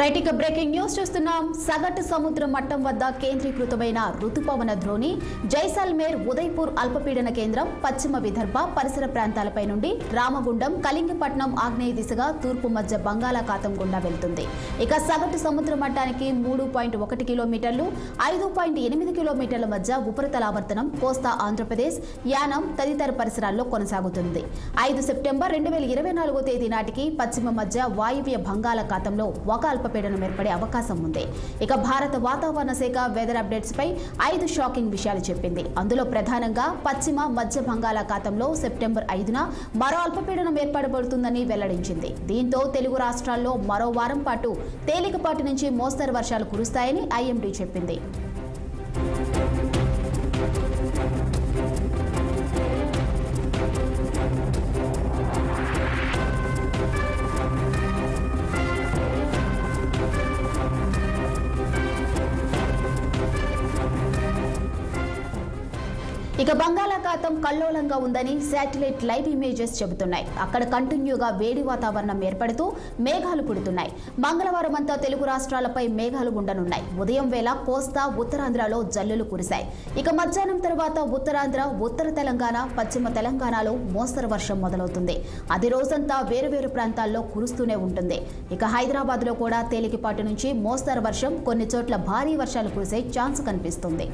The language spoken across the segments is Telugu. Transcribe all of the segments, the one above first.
రైట్ ఇక బ్రేకింగ్ న్యూస్ చూస్తున్నాం సగటు సముద్ర మట్టం వద్ద కేంద్రీకృతమైన రుతుపవన ద్రోణి జైసాల్మేర్ ఉదయ్పూర్ అల్పపీడన కేంద్రం పశ్చిమ విదర్భ పరిసర ప్రాంతాలపై నుండి రామగుండం కలింగపట్నం ఆగ్నేయ దిశగా తూర్పు మధ్య బంగాళాఖాతం గుండా వెళ్తుంది ఇక సగటు సముద్ర మట్టానికి మూడు పాయింట్ ఒకటి కిలోమీటర్లు ఐదు పాయింట్ ఎనిమిది కిలోమీటర్ల మధ్య ఉపరితలావర్తనం కోస్తా ఆంధ్రప్రదేశ్ యానం తదితర పరిసరాల్లో కొనసాగుతుంది ఐదు సెప్టెంబర్ రెండు వేల ఇరవై నాలుగో తేదీ నాటికి పశ్చిమ మధ్య వాయువ్య బంగాళాఖాతంలో ఒక అల్పపీడనం ఏర్పడే అవకాశం ఉంది ఇక భారత వాతావరణ శాఖ వెదర్ అప్డేట్స్ పై ఐదు షాకింగ్ విషయాలు చెప్పింది అందులో ప్రధానంగా పశ్చిమ మధ్య బంగాళాఖాతంలో సెప్టెంబర్ ఐదున మరో అల్పపీడనం ఏర్పడబడుతుందని వెల్లడించింది దీంతో తెలుగు రాష్ట్రాల్లో మరో వారం పాటు తేలికపాటి నుంచి మోస్తరు వర్షాలు కురుస్తాయని ఐఎండీ చెప్పింది ఇక బంగాళాఖాతం కల్లోలంగా ఉందని శాటిలైట్ లైవ్ ఇమేజెస్ చెబుతున్నాయి అక్కడ కంటిన్యూగా వేడి వాతావరణం ఏర్పడుతూ మేఘాలు పుడుతున్నాయి మంగళవారం అంతా తెలుగు రాష్ట్రాలపై మేఘాలు ఉండనున్నాయి ఉదయం వేళ కోస్తా ఉత్తరాంధ్రలో జల్లులు కురిశాయి ఇక మధ్యాహ్నం తర్వాత ఉత్తరాంధ్ర ఉత్తర తెలంగాణ పశ్చిమ తెలంగాణలో మోస్తరు వర్షం మొదలవుతుంది అది రోజంతా వేరువేరు ప్రాంతాల్లో కురుస్తూనే ఉంటుంది ఇక హైదరాబాద్ లో కూడా తేలికపాటి నుంచి మోస్తరు వర్షం కొన్ని చోట్ల భారీ వర్షాలు కురిసే ఛాన్స్ కనిపిస్తుంది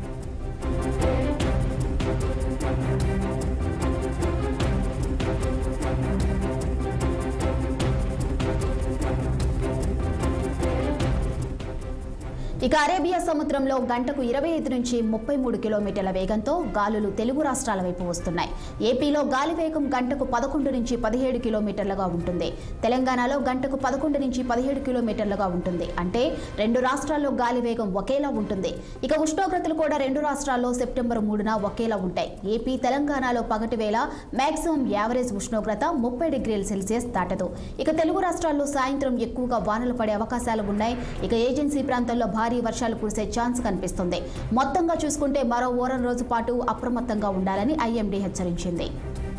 ఇక అరేబియా సముద్రంలో గంటకు ఇరవై ఐదు నుంచి ముప్పై మూడు కిలోమీటర్ల వేగంతో గాలులు తెలుగు రాష్ట్రాల వైపు వస్తున్నాయి ఏపీలో గాలి వేగం గంటకు పదకొండు నుంచి పదిహేడు కిలోమీటర్లుగా ఉంటుంది తెలంగాణలో గంటకు పదకొండు నుంచి పదిహేడు కిలోమీటర్లుగా ఉంటుంది అంటే రెండు రాష్ట్రాల్లో గాలి వేగం ఒకేలా ఉంటుంది ఇక ఉష్ణోగ్రతలు కూడా రెండు రాష్ట్రాల్లో సెప్టెంబర్ మూడున ఒకేలా ఉంటాయి ఏపీ తెలంగాణలో పగటి వేళ మాక్సిమం యావరేజ్ ఉష్ణోగ్రత ముప్పై డిగ్రీల సెల్సియస్ దాటదు ఇక తెలుగు రాష్ట్రాల్లో సాయంత్రం ఎక్కువగా వానలు పడే అవకాశాలు ఉన్నాయి ఇక ఏజెన్సీ ప్రాంతాల్లో భారీ వర్షాలు కురిసే ఛాన్స్ కనిపిస్తుంది మొత్తంగా చూసుకుంటే మరో వారం రోజు పాటు అప్రమత్తంగా ఉండాలని ఐఎండీ హెచ్చరించింది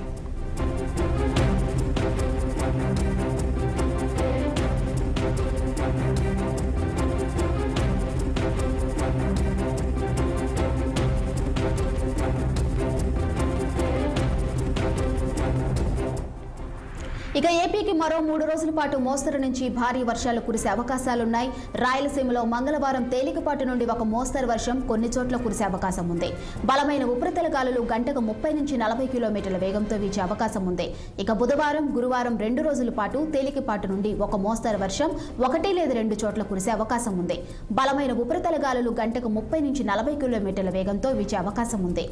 ఇక ఏపీకి మరో మూడు రోజుల పాటు మోస్తరు నుంచి భారీ వర్షాలు కురిసే అవకాశాలున్నాయి రాయలసీమలో మంగళవారం తేలికపాటి నుండి ఒక మోస్తరు వర్షం కొన్ని చోట్ల కురిసే అవకాశం ఉంది బలమైన ఉపరితల గాలులు గంటకు ముప్పై నుంచి నలభై కిలోమీటర్ల వేగంతో వీచే అవకాశం ఉంది ఇక బుధవారం గురువారం రెండు రోజుల పాటు తేలికపాటి నుండి ఒక మోస్తరు వర్షం ఒకటి లేదా రెండు చోట్ల కురిసే అవకాశం ఉంది బలమైన ఉపరితల గాలులు గంటకు ముప్పై నుంచి నలభై కిలోమీటర్ల వేగంతో వీచే అవకాశం ఉంది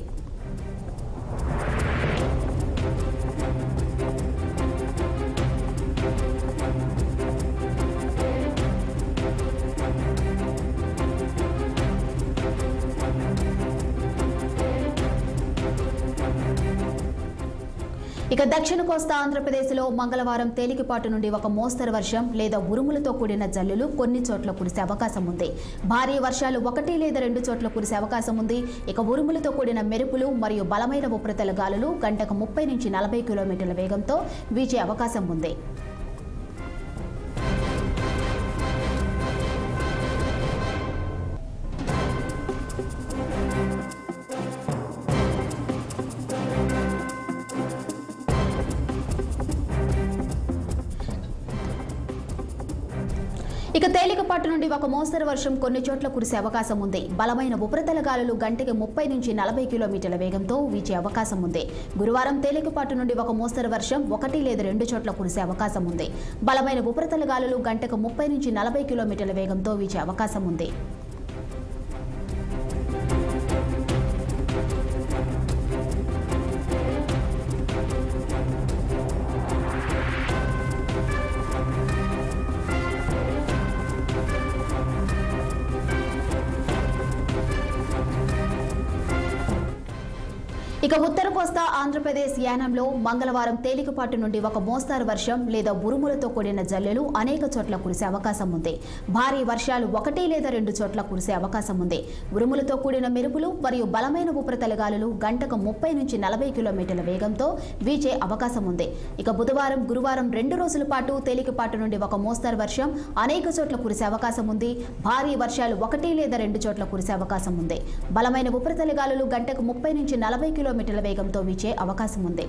ఇక దక్షిణ కోస్తా ఆంధ్రప్రదేశ్లో మంగళవారం తేలికపాటు నుండి ఒక మోస్తరు వర్షం లేదా ఉరుములతో కూడిన జల్లులు కొన్ని చోట్ల కురిసే అవకాశం ఉంది భారీ వర్షాలు ఒకటి లేదా రెండు చోట్ల కురిసే అవకాశం ఉంది ఇక ఉరుములతో కూడిన మెరుపులు మరియు బలమైన ఉపరితల గాలులు గంటకు ముప్పై నుంచి నలభై కిలోమీటర్ల వేగంతో వీచే అవకాశం ఉంది ఇక తేలికపాటు నుండి ఒక మోస్తరు వర్షం కొన్ని చోట్ల కురిసే అవకాశం ఉంది బలమైన ఉపరితల గాలులు గంటకి ముప్పై నుంచి నలభై కిలోమీటర్ల వేగంతో వీచే అవకాశం ఉంది గురువారం తేలికపాటు నుండి ఒక మోస్తరు వర్షం ఒకటి లేదా రెండు చోట్ల కురిసే అవకాశం ఉంది బలమైన ఉపరితల గాలులు గంటకు ముప్పై నుంచి నలభై కిలోమీటర్ల వేగంతో వీచే అవకాశం ఉంది ఇక ఉత్తర కోస్తా ఆంధ్రప్రదేశ్ యానంలో మంగళవారం తేలికపాటి నుండి ఒక మోస్తారు వర్షం లేదా ఉరుములతో కూడిన జల్లెలు అనేక చోట్ల కురిసే అవకాశం ఉంది భారీ వర్షాలు ఒకటి లేదా రెండు చోట్ల కురిసే అవకాశం ఉంది ఉరుములతో కూడిన మెరుపులు మరియు బలమైన ఉపరితల గాలులు గంటకు ముప్పై నుంచి నలభై కిలోమీటర్ల వేగంతో వీచే అవకాశం ఉంది ఇక బుధవారం గురువారం రెండు రోజుల పాటు తేలికపాటి నుండి ఒక మోస్తారు వర్షం అనేక చోట్ల కురిసే అవకాశం ఉంది భారీ వర్షాలు ఒకటి లేదా రెండు చోట్ల కురిసే అవకాశం ఉంది బలమైన ఉపరితల గాలులు గంటకు ముప్పై నుంచి నలభై కిలోమీటర్ల వేగంతో వీచే అవకాశం ఉంది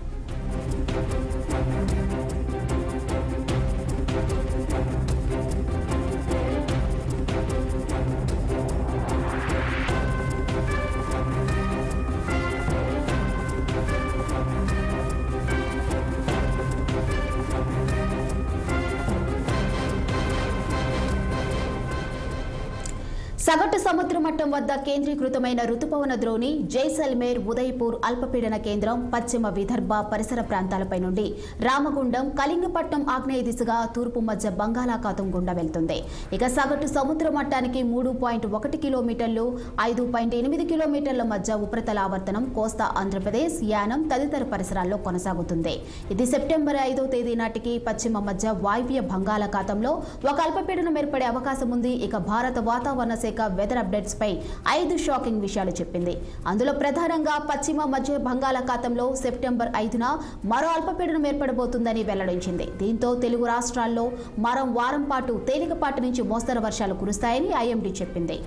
సగటు సముద్ర మట్టం వద్ద కేంద్రీకృతమైన రుతుపవన ద్రోణి జైసల్మేర్ ఉదయపూర్ అల్పపీడన కేంద్రం పశ్చిమ విదర్భ పరిసర ప్రాంతాలపై నుండి రామగుండం కళింగపట్నం ఆగ్నేయ దిశగా తూర్పు మధ్య బంగాళాఖాతం గుండా వెళ్తుంది ఇక సగటు సముద్ర మట్టానికి మూడు పాయింట్ ఒకటి కిలోమీటర్లు ఐదు పాయింట్ ఎనిమిది కిలోమీటర్ల మధ్య ఉపరితల ఆవర్తనం కోస్తా ఆంధ్రప్రదేశ్ యానం తదితర పరిసరాల్లో కొనసాగుతుంది ఇది సెప్టెంబర్ ఐదో తేదీ నాటికి పశ్చిమ మధ్య వాయువ్య బంగాళాఖాతంలో ఒక అల్పపీడనం ఏర్పడే అవకాశం ఉంది ఇక భారత వాతావరణ శాఖ వెదర్ అప్డేట్స్ పై ఐదు షాకింగ్ విషయాలు చెప్పింది అందులో ప్రధానంగా పశ్చిమ మధ్య బంగాళాఖాతంలో సెప్టెంబర్ ఐదున మరో అల్పపీడనం ఏర్పడబోతుందని వెల్లడించింది దీంతో తెలుగు రాష్ట్రాల్లో మరో వారం పాటు తేలికపాటి నుంచి మోస్తరు వర్షాలు కురుస్తాయని ఐఎండీ చెప్పింది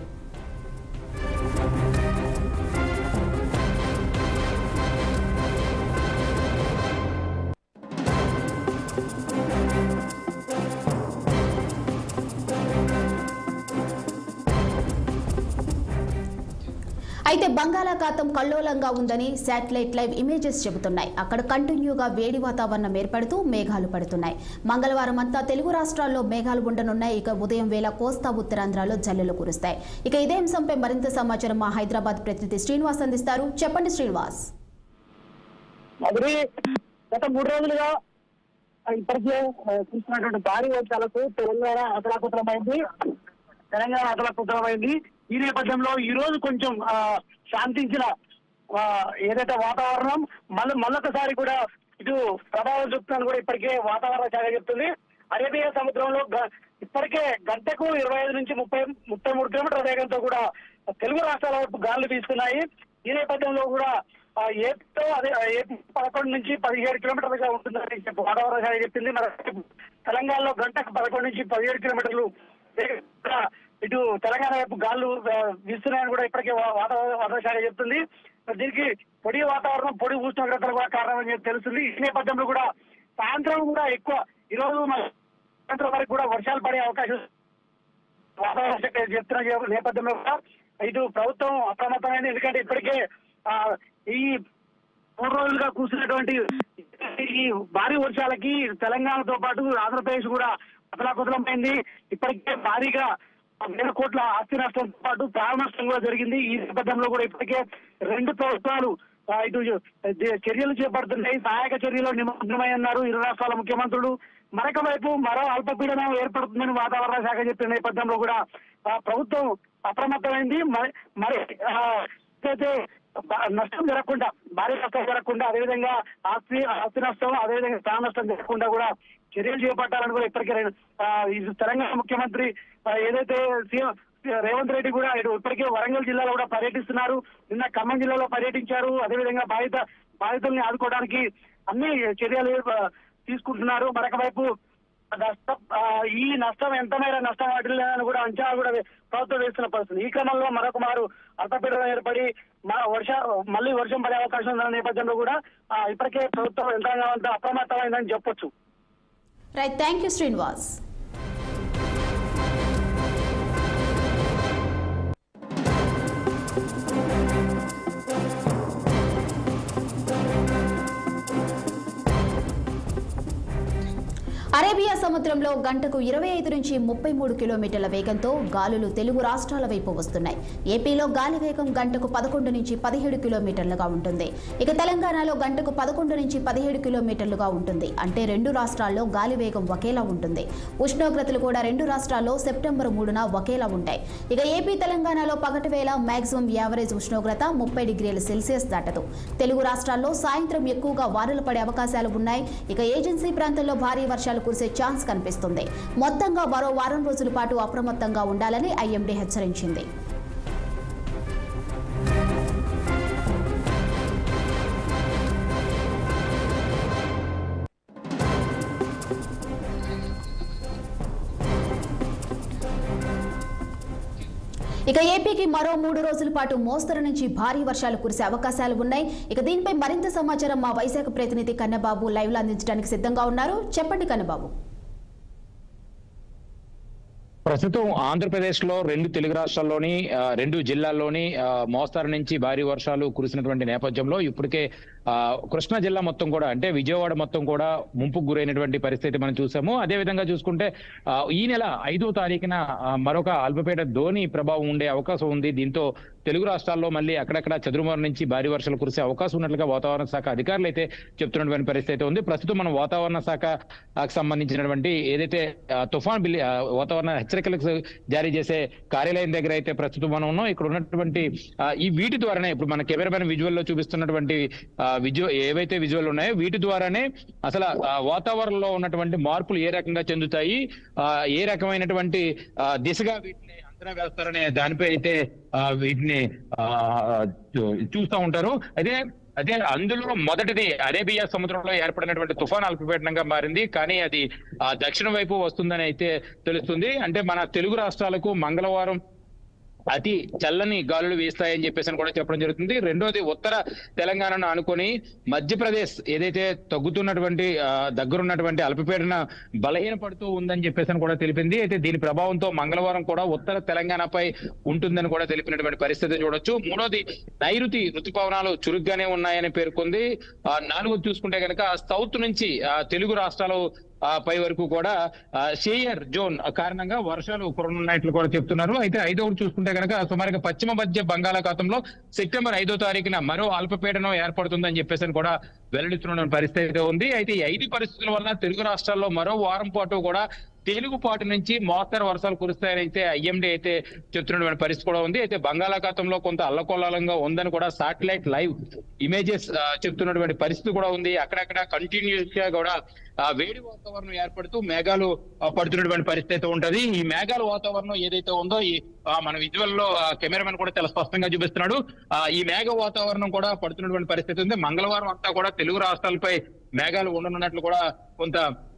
అయితే బంగాళాఖాతం కల్లోలంగా ఉందని శాటిలైట్ లైవ్ ఇమేజెస్ చెబుతున్నాయి అక్కడ కంటిన్యూగా వేడి వాతావరణం ఏర్పడుతూ మేఘాలు పడుతున్నాయి మంగళవారం అంతా తెలుగు రాష్ట్రాల్లో మేఘాలు ఉండనున్నాయి ఇక ఉదయం వేళ కోస్తా ఉత్తరాంధ్రలో జల్లులు కురుస్తాయి ఇక ఇదే అంశంపై మరింత సమాచారం మా హైదరాబాద్ ప్రతినిధి శ్రీనివాస్ అందిస్తారు చెప్పండి శ్రీనివాస్ మరి గత మూడు రోజులుగా ఇప్పటికే ఆ, చూస్తున్నటువంటి భారీ వర్షాలకు తెలంగాణ అతలాకుతలమైంది తెలంగాణ అతలాకుతలమైంది ఈ నేపథ్యంలో ఈ రోజు కొంచెం ఆ, శాంతించిన ఆ, ఏదైతే వాతావరణం మళ్ళీ మళ్ళొకసారి కూడా ఇటు ప్రభావం చూపుతుందని కూడా ఇప్పటికే వాతావరణ శాఖ చెప్తుంది అరేబియా సముద్రంలో గ- ఇప్పటికే గంటకు ఇరవై ఐదు నుంచి ముప్పై ముప్పై మూడు కిలోమీటర్ల వేగంతో కూడా తెలుగు రాష్ట్రాల వైపు గాలులు వీస్తున్నాయి ఈ నేపథ్యంలో కూడా ఆ ఏపీతో అదే ఆ ఏపీ పదకొండు నుంచి పదిహేడు కిలోమీటర్లుగా ఉంటుందని చెప్పి వాతావరణ శాఖ చెప్పింది మరి తెలంగాణలో గంటకు పదకొండు నుంచి పదిహేడు కిలోమీటర్లు వేగంగా ఇటు తెలంగాణ వైపు గాలు ఆ, వీస్తున్నాయని కూడా ఇప్పటికే వా- వాతావరణ వాతావరణ శాఖ చెప్తుంది మరి దీనికి పొడి వాతావరణం పొడి ఉష్ణోగ్రతలు కూడా కారణం అని చెప్పి తెలుస్తుంది ఈ నేపథ్యంలో కూడా సాయంత్రం కూడా ఎక్కువ ఈ రోజు మన సాయంత్రం వరకు కూడా వర్షాలు పడే అవకాశం వాతావరణ శాఖ చెప్తున్న నేపథ్యంలో కూడా ఇటు ప్రభుత్వం అప్రమత్తమైంది ఎందుకంటే ఇప్పటికే ఆ, ఈ మూడు రోజులుగా కూర్చున్నటువంటి ఈ భారీ వర్షాలకి తెలంగాణతో పాటు ఆంధ్రప్రదేశ్ కూడా అతలాకుతలమైంది ఇప్పటికే భారీగా వేల కోట్ల ఆస్తి నష్టంతో పాటు ప్రాణ నష్టం కూడా జరిగింది ఈ నేపథ్యంలో కూడా ఇప్పటికే రెండు ప్రభుత్వాలు ఆ, ఇటు దే- చర్యలు చేపడుతున్నాయి సహాయక చర్యలు నిమగ్నమై ఉన్నారు ఇరు రాష్ట్రాల ముఖ్యమంత్రులు మరొక వైపు మరో అల్పపీడనం ఏర్పడుతుందని వాతావరణ శాఖ చెప్పిన నేపథ్యంలో కూడా ఆ, ప్రభుత్వం అప్రమత్తమైంది మరి మరి ఆ, ఏదైతే బ- నష్టం జరగకుండా భారీ నష్టం జరగకుండా అదేవిధంగా ఆస్తి ఆస్తి నష్టం అదేవిధంగా ప్రాణ నష్టం జరగకుండా కూడా చర్యలు చేపట్టాలని కూడా ఇప్పటికే రే- ఆ, ఇది తెలంగాణ ముఖ్యమంత్రి ఆ, ఏదైతే సీఎం రేవంత్ రెడ్డి కూడా ఇటు ఇప్పటికే వరంగల్ జిల్లాలో కూడా పర్యటిస్తున్నారు నిన్న ఖమ్మం జిల్లాలో పర్యటించారు అదేవిధంగా బాధిత బాధితుల్ని ఆదుకోవడానికి అన్ని చర్యలు ఆ, తీసుకుంటున్నారు మరొక వైపు నష్టం ఆ, ఈ నష్టం ఎంత మేర నష్టం వాటిల్లని కూడా అంచనా కూడా వే- ప్రభుత్వం వేస్తున్న పరిస్థితి ఈ క్రమంలో మరొక మారు అల్పపీడనం ఏర్పడి మా వర్ష మళ్ళీ వర్షం పడే అవకాశం ఉన్న నేపథ్యంలో కూడా ఆ, ఇప్పటికే ప్రభుత్వం యంత్రాంగం అంతా అప్రమత్తమైందని చెప్పొచ్చు right thank you Srinivas Arabia సముద్రంలో గంటకు ఇరవై ఐదు నుంచి ముప్పై మూడు కిలోమీటర్ల వేగంతో గాలులు తెలుగు రాష్ట్రాల వైపు వస్తున్నాయి ఏపీలో గాలి వేగం గంటకు పదకొండు నుంచి పదిహేడు కిలోమీటర్లుగా ఉంటుంది ఇక తెలంగాణలో గంటకు పదకొండు నుంచి పదిహేడు కిలోమీటర్లుగా ఉంటుంది అంటే రెండు రాష్ట్రాల్లో గాలి వేగం ఒకేలా ఉంటుంది ఉష్ణోగ్రతలు కూడా రెండు రాష్ట్రాల్లో సెప్టెంబర్ మూడున ఒకేలా ఉంటాయి ఇక ఏపీ తెలంగాణలో పగటి వేళ మాక్సిమం యావరేజ్ ఉష్ణోగ్రత ముప్పై డిగ్రీల సెల్సియస్ దాటదు తెలుగు రాష్ట్రాల్లో సాయంత్రం ఎక్కువగా వానలు పడే అవకాశాలు ఉన్నాయి ఇక ఏజెన్సీ ప్రాంతంలో భారీ వర్షాలు కురిసే ఛాన్స్ కనిపిస్తుంది మొత్తంగా మరో వారం రోజుల పాటు అప్రమత్తంగా ఉండాలని ఐఎండీ హెచ్చరించింది ఇక ఏపీకి మరో మూడు రోజుల పాటు మోస్తరు నుంచి భారీ వర్షాలు కురిసే అవకాశాలు ఉన్నాయి ఇక దీనిపై మరింత సమాచారం మా వైశాఖ ప్రతినిధి కన్నబాబు లైవ్ లో అందించడానికి సిద్ధంగా ఉన్నారు చెప్పండి కన్నబాబు ప్రస్తుతం ఆంధ్రప్రదేశ్ లో రెండు తెలుగు రాష్ట్రాల్లోని ఆ, రెండు జిల్లాల్లోని ఆ, మోస్తారు నుంచి భారీ వర్షాలు కురిసినటువంటి నేపథ్యంలో ఇప్పటికే ఆ, కృష్ణా జిల్లా మొత్తం కూడా అంటే విజయవాడ మొత్తం కూడా ముంపుకు గురైనటువంటి పరిస్థితి మనం చూసాము అదే విధంగా చూసుకుంటే ఆ, ఈ నెల ఐదో తారీఖున ఆ, మరొక అల్పపీడ ధోని ప్రభావం ఉండే అవకాశం ఉంది దీంతో తెలుగు రాష్ట్రాల్లో మళ్ళీ అక్కడక్కడ చదురుమారు నుంచి భారీ వర్షాలు కురిసే అవకాశం ఉన్నట్లుగా వాతావరణ శాఖ అధికారులు అయితే చెప్తున్నటువంటి పరిస్థితి అయితే ఉంది ప్రస్తుతం మనం వాతావరణ శాఖకు సంబంధించినటువంటి ఏదైతే ఆ, తుఫాన్ బిల్లి ఆ, వాతావరణ హెచ్చరికలకు జారీ చేసే కార్యాలయం దగ్గర అయితే ప్రస్తుతం మనం ఉన్నాం ఇక్కడ ఉన్నటువంటి ఆ, ఈ వీటి ద్వారానే ఇప్పుడు మన కెమెరామెన్ విజువల్ లో చూపిస్తున్నటువంటి విజువల్ ఏవైతే విజువల్ ఉన్నాయో వీటి ద్వారానే అసలు ఆ, వాతావరణంలో ఉన్నటువంటి మార్పులు ఏ రకంగా చెందుతాయి ఆ, ఏ రకమైనటువంటి ఆ, దిశగా వీటిని అంచనా వేస్తారనే దానిపై అయితే ఆ, వీటిని ఆ, చూ- చూస్తూ ఉంటారు అదే అదే అందులో మొదటిది అరేబియా సముద్రంలో ఏర్పడినటువంటి తుఫాన్ అల్పపీడనంగా మారింది కానీ అది ఆ దక్షిణం వైపు వస్తుందని అయితే తెలుస్తుంది అంటే మన తెలుగు రాష్ట్రాలకు మంగళవారం అతి చల్లని గాలులు వీస్తాయని చెప్పేసి అని కూడా చెప్పడం జరుగుతుంది రెండోది ఉత్తర తెలంగాణను ఆనుకొని మధ్యప్రదేశ్ ఏదైతే తగ్గుతున్నటువంటి ఆ, దగ్గరున్నటువంటి అల్పపీడన బలహీనపడుతూ ఉందని చెప్పేసి అని కూడా తెలిపింది అయితే దీని ప్రభావంతో మంగళవారం కూడా ఉత్తర తెలంగాణపై ఉంటుందని కూడా తెలిపినటువంటి పరిస్థితి చూడొచ్చు మూడోది నైరుతి ఋతుపవనాలు చురుగ్గానే ఉన్నాయని పేర్కొంది ఆ, నాలుగోది చూసుకుంటే కనుక సౌత్ నుంచి ఆ, తెలుగు రాష్ట్రాలు ఆ పై వరకు కూడా ఆ, షేయర్ జోన్ కారణంగా వర్షాలు కురనున్నట్లు కూడా చెప్తున్నారు అయితే ఐదవది చూసుకుంటే కనుక సుమారుగా పశ్చిమ మధ్య బంగాళాఖాతంలో సెప్టెంబర్ ఐదో తారీఖున మరో అల్పపీడనం ఏర్పడుతుందని చెప్పేసి అని కూడా వెల్లడిస్తున్న పరిస్థితి అయితే ఉంది అయితే ఈ ఐదు పరిస్థితుల వలన తెలుగు రాష్ట్రాల్లో మరో వారం పాటు కూడా తేలుగుపాటు నుంచి మోస్తరు వర్షాలు కురుస్తాయని అయితే ఐఎండీ అయితే చెప్తున్నటువంటి పరిస్థితి కూడా ఉంది అయితే బంగాళాఖాతంలో కొంత అల్లకొల్లాలంగా ఉందని కూడా సాటిలైట్ లైవ్ ఇమేజెస్ చెప్తున్నటువంటి పరిస్థితి కూడా ఉంది అక్కడక్కడ కంటిన్యూస్ గా కూడా ఆ, వేడి వాతావరణం ఏర్పడుతూ మేఘాలు ఆ, పడుతున్నటువంటి పరిస్థితి అయితే ఉంటది ఈ మేఘాల వాతావరణం ఏదైతే ఉందో ఈ ఆ, మన విజువల్ లో కెమెరామెన్ కూడా చాలా స్పష్టంగా చూపిస్తున్నాడు ఆ, ఈ మేఘ వాతావరణం కూడా పడుతున్నటువంటి పరిస్థితి ఉంది మంగళవారం అంతా కూడా తెలుగు రాష్ట్రాలపై మేఘాలు ఉండనున్నట్లు కూడా కొంత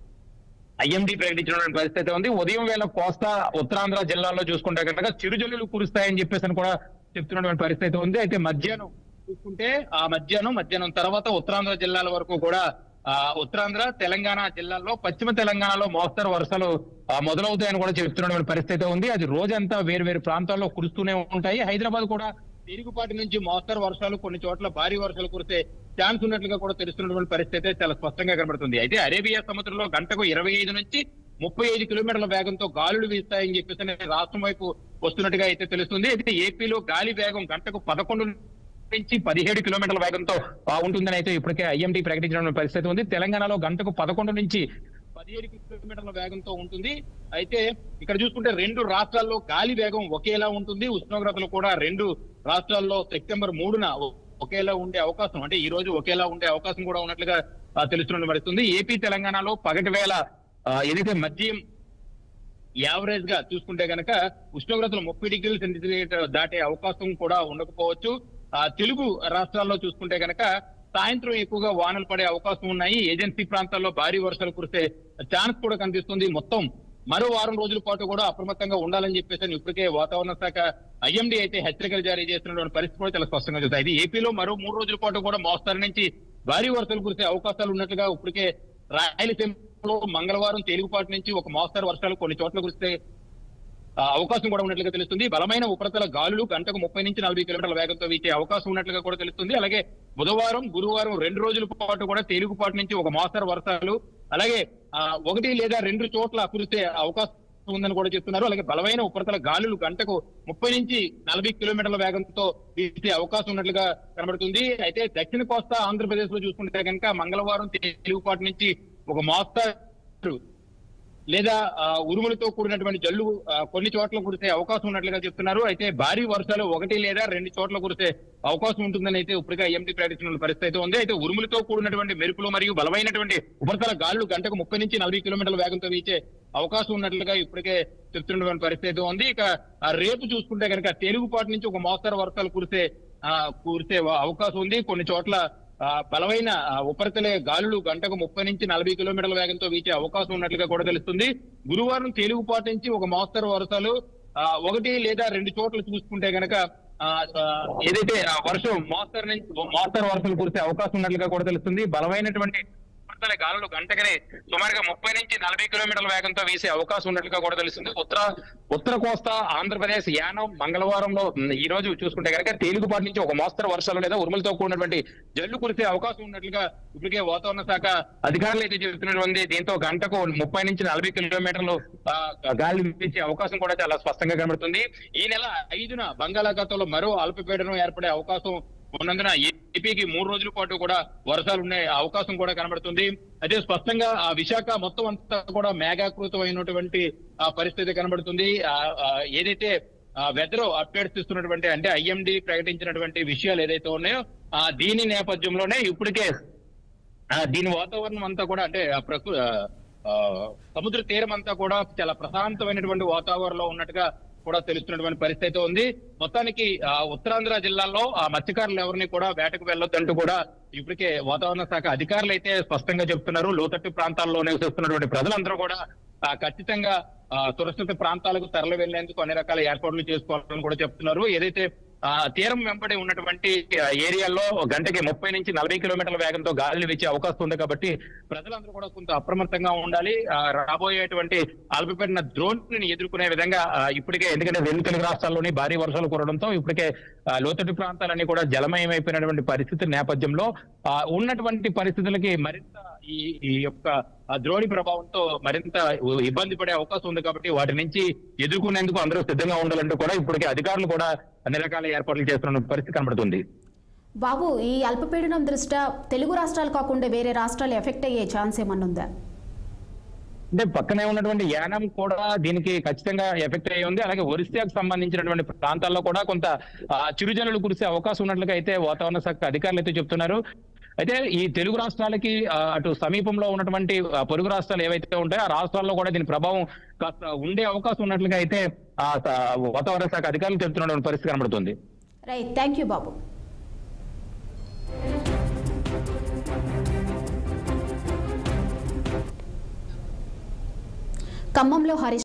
ఐఎండీ ప్రకటించినటువంటి పరిస్థితి ఉంది ఉదయం వేళ కోస్తా ఉత్తరాంధ్ర జిల్లాల్లో చూసుకుంటే కనుక చిరుజల్లులు కురుస్తాయని చెప్పేసి అని కూడా చెప్తున్నటువంటి పరిస్థితి ఉంది అయితే మధ్యాహ్నం చూసుకుంటే ఆ మధ్యాహ్నం మధ్యాహ్నం తర్వాత ఉత్తరాంధ్ర జిల్లాల వరకు కూడా ఆ ఉత్తరాంధ్ర తెలంగాణ జిల్లాల్లో పశ్చిమ తెలంగాణలో మోస్తరు వర్షాలు ఆ, మొదలవుతాయని కూడా చెప్తున్నటువంటి పరిస్థితి ఉంది అది రోజంతా వేరు వేరు ప్రాంతాల్లో కురుస్తూనే ఉంటాయి హైదరాబాద్ కూడా తేలికపాటి నుంచి మోస్తరు వర్షాలు కొన్ని చోట్ల భారీ వర్షాలు కురిసే ఛాన్స్ ఉన్నట్లుగా కూడా తెలుస్తున్నటువంటి పరిస్థితి అయితే చాలా స్పష్టంగా కనబడుతుంది అయితే అరేబియా సముద్రంలో గంటకు ఇరవై ఐదు నుంచి ముప్పై ఐదు కిలోమీటర్ల వేగంతో గాలులు వీస్తాయని చెప్పేసి అనేది రాష్ట్రం వైపు వస్తున్నట్టుగా అయితే తెలుస్తుంది అయితే ఏపీలో గాలి వేగం గంటకు పదకొండు నుంచి పదిహేడు కిలోమీటర్ల వేగంతో ఆ, ఉంటుందని అయితే ఇప్పటికే ఐఎండీ ప్రకటించిన పరిస్థితి ఉంది తెలంగాణలో గంటకు పదకొండు నుంచి పదిహేడు కిలోమీటర్ల వేగంతో ఉంటుంది అయితే ఇక్కడ చూసుకుంటే రెండు రాష్ట్రాల్లో గాలి వేగం ఒకేలా ఉంటుంది ఉష్ణోగ్రతలు కూడా రెండు రాష్ట్రాల్లో సెప్టెంబర్ మూడున ఒ- ఒకేలా ఉండే అవకాశం అంటే ఈ రోజు ఒకేలా ఉండే అవకాశం కూడా ఉన్నట్లుగా ఆ, తెలుస్తున్న పరిస్థితుంది ఏపీ తెలంగాణలో పగటి వేళ ఆ, ఏదైతే మద్యం యావరేజ్ గా చూసుకుంటే గనక ఉష్ణోగ్రతలు ముప్పై డిగ్రీల సెంటిగ్రేడ్ దాటే అవకాశం కూడా ఉండకపోవచ్చు ఆ తెలుగు రాష్ట్రాల్లో చూసుకుంటే గనక సాయంత్రం ఎక్కువగా వానలు పడే అవకాశం ఉన్నాయి ఏజెన్సీ ప్రాంతాల్లో భారీ వర్షాలు కురిసే ఛాన్స్ కూడా కనిపిస్తుంది మొత్తం మరో వారం రోజుల పాటు కూడా అప్రమత్తంగా ఉండాలని చెప్పేసి అని ఇప్పటికే వాతావరణ శాఖ ఐఎండీ అయితే హెచ్చరికలు జారీ చేస్తున్నటువంటి పరిస్థితి కూడా చాలా స్పష్టంగా చూస్తాయి ఇది ఏపీలో మరో మూడు రోజుల పాటు కూడా మోస్తారు నుంచి భారీ వర్షాలు కురిసే అవకాశాలు ఉన్నట్లుగా ఇప్పటికే రాయలసీమలో మంగళవారం తేలికపాటి నుంచి ఒక మోస్తరు వర్షాలు కొన్ని చోట్ల కురిస్తే ఆ, అవకాశం కూడా ఉన్నట్లుగా తెలుస్తుంది బలమైన ఉపరితల గాలులు గంటకు ముప్పై నుంచి నలభై కిలోమీటర్ల వేగంతో వీచే అవకాశం ఉన్నట్లుగా కూడా తెలుస్తుంది అలాగే బుధవారం గురువారం రెండు రోజుల పాటు కూడా తేలికపాటి నుంచి ఒక మోస్తరు వర్షాలు అలాగే ఆ, ఒకటి లేదా రెండు చోట్ల కురిసే అవకాశం ఉందని కూడా చెప్తున్నారు అలాగే బలమైన ఉపరితల గాలులు గంటకు ముప్పై నుంచి నలభై కిలోమీటర్ల వేగంతో వీసే అవకాశం ఉన్నట్లుగా కనబడుతుంది అయితే దక్షిణ కోస్తా ఆంధ్రప్రదేశ్ లో చూసుకుంటే కనుక మంగళవారం తెలుగుపాటి నుంచి ఒక మోస్తారు లేదా ఆ, ఉరుములతో కూడినటువంటి జల్లు ఆ, కొన్ని చోట్ల కురిసే అవకాశం ఉన్నట్లుగా చెప్తున్నారు అయితే భారీ వర్షాలు ఒకటి లేదా రెండు చోట్ల కురిసే అవకాశం ఉంటుందని అయితే ఇప్పటికే ఐఎండీ ప్రకటించిన పరిస్థితి అయితే ఉంది అయితే ఉరుములతో కూడినటువంటి మెరుపులు మరియు బలమైనటువంటి ఉపరితల గాలులు గంటకు ముప్పై నుంచి నలభై కిలోమీటర్ల వేగంతో వీచే అవకాశం ఉన్నట్లుగా ఇప్పటికే చెప్తున్నటువంటి పరిస్థితి అయితే ఉంది ఇక ఆ, రేపు చూసుకుంటే కనుక తెలుగుపాటి నుంచి ఒక మోస్తరు వర్షాలు కురిసే ఆ, కురిసే అవకాశం ఉంది కొన్ని చోట్ల ఆ, బలమైన ఆ, ఉపరితల గాలులు గంటకు ముప్పై నుంచి నలభై కిలోమీటర్ల వేగంతో వీచే అవకాశం ఉన్నట్లుగా కూడా తెలుస్తుంది గురువారం తేలిగుపాటి నుంచి ఒక మోస్తరు వర్షాలు ఆ, ఒకటి లేదా రెండు చోట్ల చూసుకుంటే గనక ఆ, ఆ, ఏదైతే ఆ, వర్షం మోస్తరు నుంచి మోస్తరు వర్షాలు కురిసే అవకాశం ఉన్నట్లుగా కూడా తెలుస్తుంది బలమైనటువంటి ఉపరితల గాలులు గంటకనే సుమారుగా ముప్పై నుంచి నలభై కిలోమీటర్ల వేగంతో వీసే అవకాశం ఉన్నట్లుగా కూడా తెలుస్తుంది ఉత్తర ఉత్తర కోస్తా ఆంధ్రప్రదేశ్ యానం మంగళవారంలో ఉమ్, ఈ రోజు చూసుకుంటే కనుక తేలికపాటి నుంచి ఒక మోస్తరు వర్షాలు లేదా ఉరుములతో కూడినటువంటి జల్లు కురిసే అవకాశం ఉన్నట్లుగా ఇప్పటికే వాతావరణ శాఖ అధికారులు అయితే చెబుతున్నటువంటి దీంతో గంటకు ముప్పై నుంచి నలభై కిలోమీటర్లు ఆ, గాలి వీచే అవకాశం కూడా చాలా స్పష్టంగా కనబడుతుంది ఈ నెల ఐదున బంగాళాఖాతంలో మరో అల్పపీడనం ఏర్పడే అవకాశం ఉన్నందున ఏపీకి మూడు రోజుల పాటు కూడా వర్షాలు ఉండే అవకాశం కూడా కనబడుతుంది అయితే స్పష్టంగా ఆ విశాఖ మొత్తం అంతా కూడా మేఘాకృతమైనటువంటి ఆ పరిస్థితి కనబడుతుంది ఆ, ఆ, ఏదైతే వెదర్ అప్డేట్స్ ఇస్తున్నటువంటి అంటే ఐఎండి ప్రకటించినటువంటి విషయాలు ఏదైతే ఉన్నాయో ఆ దీని నేపథ్యంలోనే ఇప్పటికే ఆ, దీని వాతావరణం అంతా కూడా అంటే ఆ ప్రకృ ఆ, ఆ, సముద్ర తీరం అంతా కూడా చాలా ప్రశాంతమైనటువంటి వాతావరణంలో ఉన్నట్టుగా కూడా తెలుస్తున్నటువంటి పరిస్థితి అయితే ఉంది మొత్తానికి ఆ, ఉత్తరాంధ్ర జిల్లాలో ఆ మత్స్యకారులు ఎవరిని కూడా వేటకు వెళ్ళొద్దంటూ కూడా ఇప్పటికే వాతావరణ శాఖ అధికారులు అయితే స్పష్టంగా చెప్తున్నారు లోతట్టు ప్రాంతాల్లో నివసిస్తున్నటువంటి ప్రజలందరూ కూడా ఆ, ఖచ్చితంగా ఆ, సురక్షిత ప్రాంతాలకు తరలి వెళ్లేందుకు అన్ని రకాల ఏర్పాట్లు చేసుకోవాలని కూడా చెప్తున్నారు ఏదైతే ఆ తీరం వెంబడి ఉన్నటువంటి ఆ, ఏరియాల్లో గంటకి ముప్పై నుంచి నలభై కిలోమీటర్ల వేగంతో గాలిని వీచే అవకాశం ఉంది కాబట్టి ప్రజలందరూ కూడా కొంత అప్రమత్తంగా ఉండాలి ఆ, రాబోయేటువంటి అల్పపడిన డ్రోన్ ని ఎదుర్కొనే విధంగా ఆ, ఇప్పటికే ఎందుకంటే రెండు తెలుగు రాష్ట్రాల్లోని భారీ వర్షాలు కురవడంతో ఇప్పటికే ఆ, లోతట్టు ప్రాంతాలన్నీ కూడా జలమయమైపోయినటువంటి పరిస్థితి నేపథ్యంలో ఆ, ఉన్నటువంటి పరిస్థితులకి మరింత ఈ ఈ యొక్క ఆ ద్రోణి ప్రభావంతో మరింత ఇబ్బంది పడే అవకాశం ఉంది కాబట్టి వాటి నుంచి ఎదుర్కొనేందుకు అందరూ సిద్ధంగా ఉండాలంటూ కూడా ఇప్పటికే అధికారులు కూడా అన్ని రకాల ఏర్పాట్లు చేస్తున్న పరిస్థితి కనబడుతుంది బాబు ఈ అల్పపీడనం దృష్ట్యా తెలుగు రాష్ట్రాలు కాకుండా వేరే రాష్ట్రాలు ఎఫెక్ట్ అయ్యే ఛాన్స్ ఏమన్నా ఉందా అంటే పక్కనే ఉన్నటువంటి యానం కూడా దీనికి ఖచ్చితంగా ఎఫెక్ట్ అయ్యి ఉంది అలాగే ఒరిస్సాకు సంబంధించినటువంటి ప్రాంతాల్లో కూడా కొంత ఆ, చిరుజల్లులు కురిసే అవకాశం ఉన్నట్లుగా అయితే వాతావరణ శాఖ అధికారులు అయితే చెప్తున్నారు అయితే ఈ తెలుగు రాష్ట్రాలకి ఆ, అటు సమీపంలో ఉన్నటువంటి ఆ, పొరుగు రాష్ట్రాలు ఏవైతే ఉంటాయో ఆ రాష్ట్రాల్లో కూడా దీని ప్రభావం కాస్త ఉండే అవకాశం ఉన్నట్లుగా అయితే ఆ స- వాతావరణ శాఖ అధికారులు చెప్తున్నటువంటి పరిస్థితి కనబడుతుంది రైట్ థ్యాంక్ యూ బాబు ఖమ్మంలో హరీష్